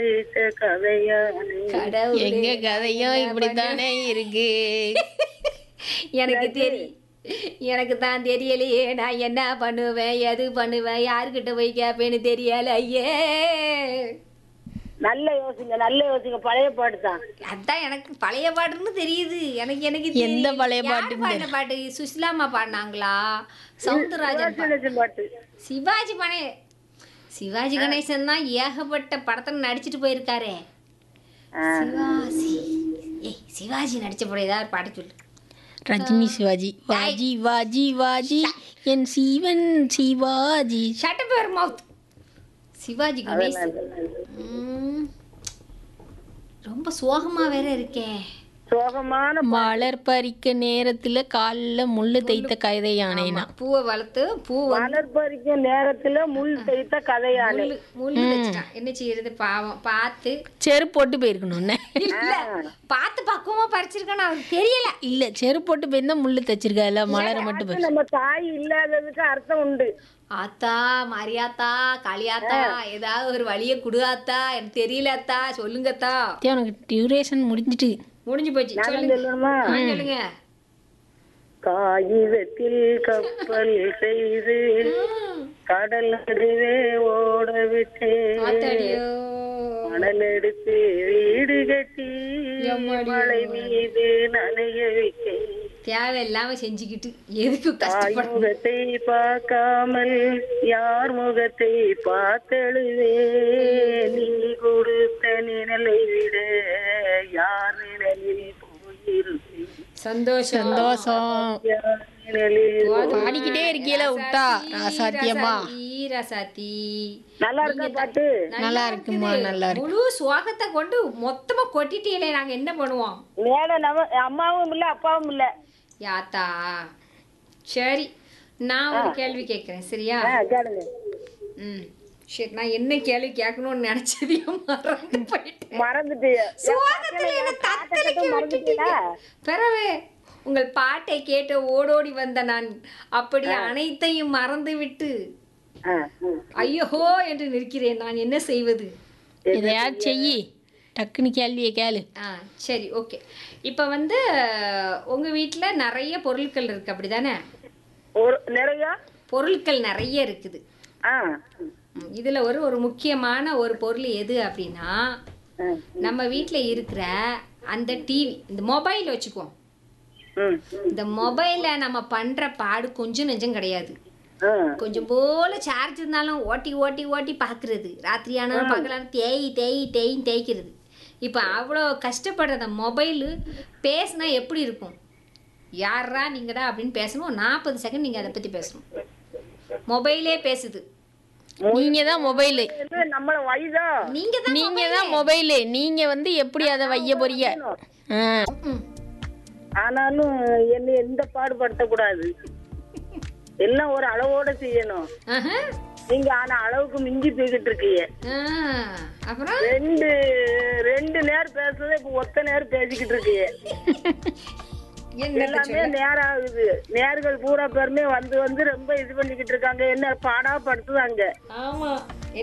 வைத்த கதையானே கடவுளே, எங்க கதையும் என்ன இப்படித்தானே இருக்கு பண்ண- எனக்கு தெரியும் எனக்கு தான் தெரியலையே நான் என்ன பண்ணுவேன் எது பண்ணுவேன் யாருக்கிட்ட போய் கேட்பேன்னு தெரியல ஐயே நல்ல யோசிங்க நல்ல யோசிங்க பழைய பாட்டு தான் அதான் எனக்கு பழைய பாட்டுன்னு தெரியுது எனக்கு எனக்கு எந்த தெரியும். பழைய யார் பாட்டுன்னு பாடின பாட்டு சுசிலாமா பாடினாங்களா சவுந்தரராஜன் பா- கணேசன் பாட்டு சிவாஜி பணே சிவாஜி கணேசன் தான் ஏகப்பட்ட படத்துல நடிச்சிட்டு போயிருக்காரே சிவாஜி ஏய் சிவாஜி நடிச்ச படம் ஏதாவது பாட்டு சொல்லு ரஜினி சிவாஜி வாஜி வாஜி வாஜி என் சீவன் சிவாஜி ஷட் பேர் மவுத் சிவாஜி கணேசன் ம். ரொம்ப சோகமா வேற இருக்கே சோகமான மலர் பறிக்க நேரத்துல கால்ல முள்ளு தைத்த கதை யானைனா பூவை வளர்த்து பூ வந்து மலர் பறிக்கும் நேரத்துல முள் தைத்த கதையானே முள்ளு முள்ளு வச்சுட்டான் என்ன செய்யறது பாவம் பார்த்து செருப்பு போட்டு போயிருக்கணும்னே இல்ல பார்த்து பக்குவமா பறிச்சிருக்கேன்னு அவருக்கு தெரியல இல்ல செருப்பு போட்டு போயிருந்தா முள்ளு தச்சிருக்கால மலரை மட்டும் பறி- நம்ம தாய் இல்லாததுக்கு அர்த்தம் உண்டு ஆத்தா மாரியாத்தா காளியாத்தா ஏதாவது ஒரு வழியை குடுகாத்தா எனக்கு தெரியல அத்தா சொல்லுங்கத்தா தே, உனக்கு டியூரேஷன் முடிஞ்சிட்டு முடிஞ்சு போச்சு நான் சொல்லுங்க சொல்லணுமா ஆ, சொல்லுங்க காகிதத்தில் கப்பல் செய்து கடல் நடுவே ஓட விட்டேன் ஆத்தாடியோ மணல் எடுத்து வீடு கட்டி எம்மாடி. மலை மீது நனைய வைத்தேன் தேவையில்லாம செஞ்சுக்கிட்டு எதுக்கு தாய் கஷ்டப்பட முகத்தை பார்க்காமல் யார் முகத்தை பார்த்தெழுவே நீ கொடுத்த நிழலை விட யார் நிழலில் போயிருப்பேன் சந்தோஷம் சந்தோஷம் யார் நிழலில் பாடிக்கிட்டே இருக்கீல விட்டா ராசாத்தியம்மா ராசாத்தி, ராசாத்தி நல்லா இருக்கா பாட்டு நல்லா இருக்குமா நல்லா இருக்கு முழு சுவாகத்தை கொண்டு மொத்தமா கொட்டிட்டீங்களே நாங்க என்ன பண்ணுவோம் மேல நம்ம அம்மாவும் இல்ல அப்பாவும் இல்ல யாத்தா சரி நான் ஒரு கேள்வி கேட்குறேன் சரியா ஆ, கேளுங்க ம் சரி நான் என்ன கேள்வி கேட்கணும்னு நினைச்சதையும் மறந்து போயிட்டேன் மறந்துட்டு சுவாகத்துல என்ன தத்தளிக்க விட்டுட்டீங்க பிறகு உங்கள் பாட்டை கேட்டு ஓடோடி வந்த நான் அப்படி அனைத்தையும் மறந்து விட்டு ஆ, ஐயோ என்று நிற்கிறேன் நான் என்ன செய்வது எதையாவது செய்யி டக்குன்னு கேள்வியை கேளு ஆ சரி ஓகே இப்போ வந்து உங்க வீட்டில் நிறைய பொருட்கள் இருக்கு அப்படிதானே ஒரு நிறைய பொருட்கள் நிறைய இருக்குது ஆ ம், இதுல ஒரு ஒரு முக்கியமான ஒரு பொருள் எது அப்படின்னா ஆ, நம்ம வீட்டில் இருக்கிற அந்த டிவி இந்த மொபைல் வச்சுக்குவோம் ம், இந்த மொபைலை நம்ம பண்ற பாடு கொஞ்சம் நெஞ்சம் கிடையாது ஆ, கொஞ்சம் போல சார்ஜ் இருந்தாலும் ஓட்டி ஓட்டி ஓட்டி பார்க்கறது ராத்திரியானாலும் பார்க்கலாம் தேய் தேய் தேய் தேய்க்கிறது இப்போ அவ்வளோ கஷ்டப்படுற அந்த மொபைலு பேசுனா எப்படி இருக்கும் யாரா நீங்கடா அப்படின்னு பேசணும் நாற்பது செகண்ட் நீங்கள் அதை பற்றி பேசணும் மொபைலே பேசுது நீங்க தான் மொபைலு இது நம்மள வயதா நீங்க தான் நீங்க தான் மொபைலு நீங்க வந்து எப்படி அதை வைய போறீங்க ஆ. ம். ஆனாலும் என்ன எந்த பாடுபடுத்த கூடாது எல்லாம் ஒரு அளவோட செய்யணும் ஆஹா. நீங்க ஆனா அளவுக்கு மிஞ்சி போய்கிட்டு இருக்கீங்க ஆ, அப்புறம் ரெண்டு ரெண்டு நேரம் பேசுறதே இப்ப ஒத்த நேரம் பேசிக்கிட்டு இருக்கீங்க என்ன எல்லாமே நேரம் ஆகுது நேர்கள் பூரா பேருமே வந்து வந்து ரொம்ப இது பண்ணிக்கிட்டு இருக்காங்க என்ன பாடா படுத்துதாங்க ஆமா